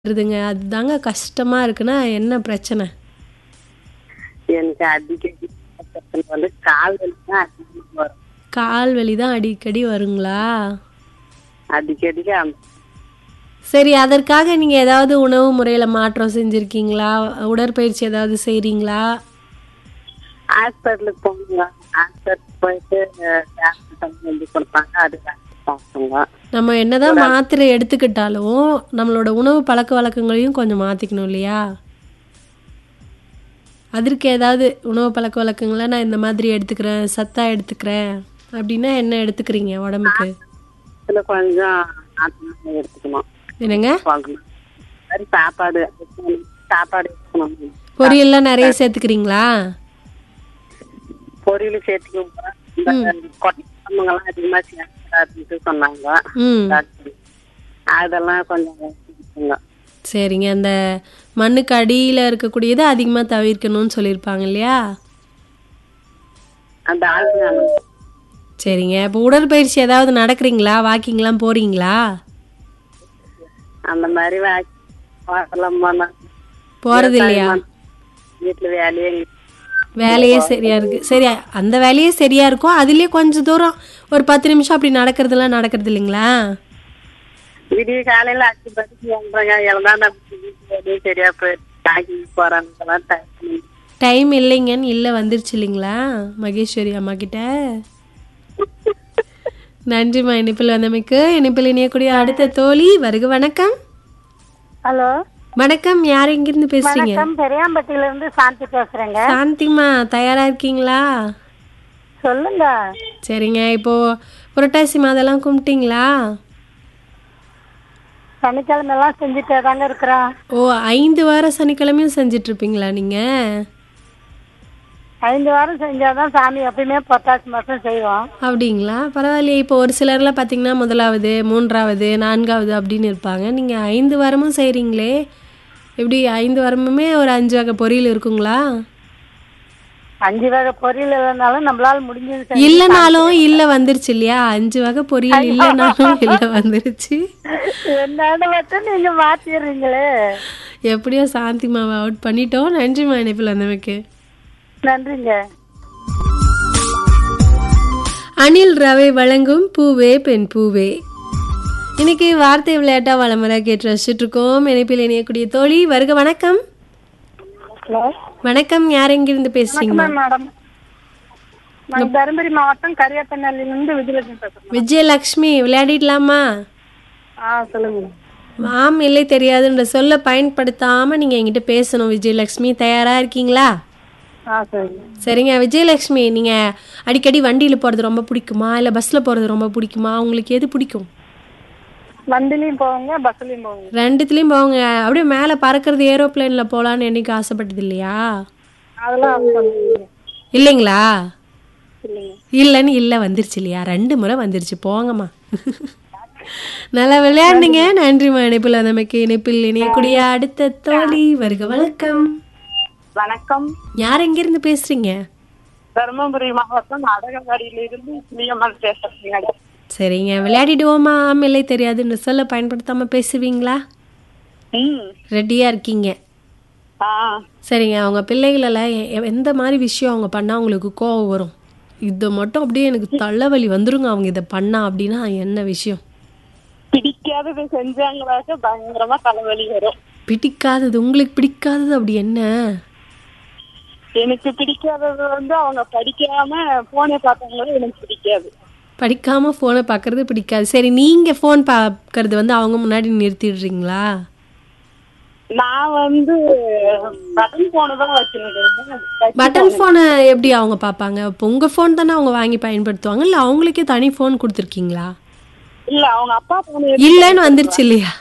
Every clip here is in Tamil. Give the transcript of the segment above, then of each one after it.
வருதுங்க அதுதாங்க கஷ்டமா இருக்குன்னா என்ன பிரச்சனை எனக்கு அடிக்கடி பிரச்சனை வந்து கால் வலி தான் அடிக்கடி வரும் கால் வலி தான் அடிக்கடி வருங்களா அடிக்கடி அந்த சரி அதற்காக நீங்க ஏதாவது உணவு முறையில மாற்றம் செஞ்சிருக்கீங்களா உடற்பயிற்சி ஏதாவது செய்றீங்களா ஹாஸ்பிட்டலுக்கு போகணுங்க ஹாஸ்பிட்டலுக்கு போயிட்டு டேப்லெட் தண்ணி எழுதி கொடுப்பாங்க அது சாப்பிடுங்க நம்ம என்னதான் மாத்திரை எடுத்துக்கிட்டாலும் நம்மளோட உணவு பழக்க வழக்கங்களையும் கொஞ்சம் மாத்திக்கணும் இல்லையா அதற்கு ஏதாவது உணவு பழக்க வழக்கங்களை நான் இந்த மாதிரி எடுத்துக்கிறேன் சத்தா எடுத்துக்கிறேன் அப்படின்னா என்ன எடுத்துக்கிறீங்க உடம்புக்கு இதில் கொஞ்சம் ஆத்மா எடுத்துக்கணும் என்னங்க சொல்லணும் மாதிரி சாப்பாடு சாப்பாடு எடுக்கணும் பொரியல்லாம் நிறைய சேர்த்துக்கிறீங்களா பொரியல் சேர்த்துக்கோங்க இந்த குழம்புங்கெல்லாம் அதிகமாக சேர்த்துக்காதுன்னு சொன்னாங்க ம் டாக்டர். அதெல்லாம் கொஞ்சம் சேர்த்துக்கோங்க. சரிங்க அந்த மண்ணுக்கு அடியில் இருக்கக்கூடியதை அதிகமாக தவிர்க்கணும்னு சொல்லியிருப்பாங்க இல்லையா அந்த ஆளுங்க சரிங்க இப்போ உடற்பயிற்சி ஏதாவது நடக்கிறீங்களா வாக்கிங்லாம் போறீங்களா அந்த மாதிரி வாக்கலாம் போனா போறது இல்லையா வீட்டுல வேலையே வேலையே சரியா இருக்கு சரி அந்த வேலையே சரியா இருக்கும் அதுலயே கொஞ்சம் தூரம் ஒரு பத்து நிமிஷம் அப்படி நடக்கிறதுலாம் நடக்கிறது இல்லைங்களா விடிய காலையில அஞ்சு மணிக்கு எழுறாங்க எழுந்தா நம்ம வீட்டு வேலையே சரியா போயிடுச்சு வாக்கிங் போறாங்கலாம் டைம் டைம் இல்லைங்கன்னு இல்லை வந்துருச்சு இல்லைங்களா மகேஸ்வரி அம்மா கிட்ட நன்றிம்மா இனிப்பில் வந்தமைக்கு இனிப்பில் இணையக்கூடிய அடுத்த தோழி வருக வணக்கம் ஹலோ வணக்கம் யார் எங்கிருந்து பேசுறீங்க வணக்கம் பெரியாம்பட்டியில இருந்து சாந்தி பேசுறேங்க சாந்திமா தயாரா இருக்கீங்களா சொல்லுங்க சரிங்க இப்போ புரட்டாசி மாதெல்லாம் கும்பிட்டீங்களா சனிக்கிழமை எல்லாம் செஞ்சுட்டே தாங்க இருக்கிறோம் ஓ ஐந்து வார சனிக்கிழமையும் செஞ்சுட்டு இருப்பீங்களா நீங்க ஐந்து வாரம் செஞ்சாதான் சாமி எப்பயுமே பத்தாசி மாசம் செய்வோம் அப்படிங்களா பரவாயில்லையே இப்போ ஒரு சிலர்லாம் பார்த்தீங்கன்னா முதலாவது மூன்றாவது நான்காவது அப்படின்னு இருப்பாங்க நீங்கள் ஐந்து வாரமும் செய்கிறீங்களே எப்படி ஐந்து வாரமுமே ஒரு அஞ்சு வகை பொரியல் இருக்குங்களா அஞ்சு வகை பொரியல் இல்லைனாலும் நம்மளால முடிஞ்சது செஞ்சு- இல்லைனாலும் இல்லை வந்துருச்சு இல்லையா அஞ்சு வகை பொரியல் இல்லைனாலும் இல்லை வந்துருச்சு என்னன்னு மட்டும் நீங்க மாத்திடுறீங்களே எப்படியோ சாந்தி மாவை அவுட் பண்ணிட்டோம் நன்றிம்மா இணைப்பில் வந்தமைக்கு நன்றிங்க அனில் ரவை வழங்கும் பூவே பெண் பூவே இன்னைக்கு வார்த்தை விளையாட்டா வளமுறை கேட்டு ரசிச்சுட்டு இருக்கோம் இணைப்பில் இணையக்கூடிய தோழி வருக வணக்கம் ஹலோ வணக்கம் யார் எங்கிருந்து பேசுறீங்க மேடம் நான் தருமபுரி மாவட்டம் கரியாத்தநல்லில இருந்து விஜயலட்சுமி பேசுறேன் விஜயலக்ஷ்மி விளையாடிடலாமா ஆ சொல்லுங்க ஆம் இல்லை தெரியாதுன்ற சொல்ல பயன்படுத்தாம நீங்க என்கிட்ட பேசணும் விஜயலக்ஷ்மி தயாரா இருக்கீங்களா ஆ சரிங்க சரிங்க விஜயலக்ஷ்மி நீங்க அடிக்கடி வண்டியில போறது ரொம்ப பிடிக்குமா இல்ல பஸ்ல போறது ரொம்ப பிடிக்குமா உங்களுக்கு எது பிடிக்கும் வண்டிலையும் போவாங்க பஸ்லயும் போவாங்க ரெண்டுத்துலயும் போங்க அப்படியே மேல பறக்கிறது ஏரோப்ளேன்ல போலான்னு என்னைக்கு ஆசைப்பட்டது இல்லையா அதெல்லாம் சொல்லுங்க இல்லைங்களா இல்லைங்க இல்லைன்னு இல்லை வந்துருச்சு இல்லையா ரெண்டு முறை வந்துருச்சு போங்கம்மா நல்லா விளையாடுனீங்க நன்றிம்மா இணைப்பில் வந்தமைக்கு இணைப்பில் இணையக்கூடிய அடுத்த தோழி வருக வணக்கம் வணக்கம் யார் எங்கிருந்து பேசுறீங்க தருமபுரி மாவட்டம் அடகவாடியில இருந்து பிரியம்மாள் பேசுறேங்க சரிங்க விளையாடிடுவோமா ஆம் இல்லை தெரியாதுன்னு சொல்ல பயன்படுத்தாம பேசுவீங்களா ம் ரெடியா இருக்கீங்க ஆ சரிங்க அவங்க பிள்ளைகளெல்லாம் எ- எ- எந்த மாதிரி விஷயம் அவங்க பண்ணா அவங்களுக்கு கோவம் வரும் இதை மட்டும் அப்படியே எனக்கு தலைவலி வந்துருங்க அவங்க இதை பண்ணா அப்படின்னா என்ன விஷயம் பிடிக்காதது செஞ்சாங்களாக்க பயங்கரமா தலைவலி வரும் பிடிக்காதது உங்களுக்கு பிடிக்காதது அப்படி என்ன எனக்கு பிடிக்காதது வந்து அவங்க படிக்காம போனை பார்த்தாங்களோ எனக்கு பிடிக்காது படிக்காம ஃபோனை பார்க்கறது பிடிக்காது சரி நீங்க ஃபோன் பார்க்கறது வந்து அவங்க முன்னாடி நிறுத்திடுறீங்களா நான் வந்து பட்டன் போனு தான் வச்சுருக்கேன் பட்டன் ஃபோனை எப்படி அவங்க பார்ப்பாங்க இப்போ உங்க ஃபோன் தானே அவங்க வாங்கி பயன்படுத்துவாங்க இல்லை அவங்களுக்கே தனி ஃபோன் கொடுத்துருக்கீங்களா இல்ல அவங்க அப்பா போன இல்லைன்னு வந்துருச்சு இல்லையா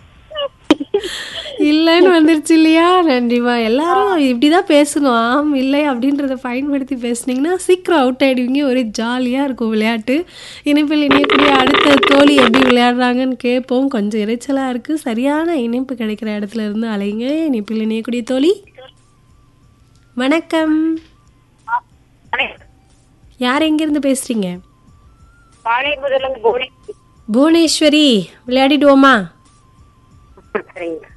இல்லைன்னு வந்துருச்சு இல்லையா நன்றிமா எல்லாரும் இப்படிதான் பேசணும் ஆம் இல்லை அப்படின்றத பயன்படுத்தி பேசுனீங்கன்னா சீக்கிரம் அவுட் ஆயிடுவீங்க ஒரே ஜாலியாக இருக்கும் விளையாட்டு இணைப்பில் இணையக்கூடிய அடுத்த தோழி எப்படி விளையாடுறாங்கன்னு கேட்போம் கொஞ்சம் இறைச்சலாக இருக்குது சரியான இணைப்பு கிடைக்கிற இடத்துல இருந்து அலைங்க இணைப்பில் இணையக்கூடிய தோழி வணக்கம் யார் எங்கேருந்து பேசுகிறீங்க பாளையபுரத்துல இருந்து போனி புவனேஸ்வரி விளையாடிடுவோமா சரிங்க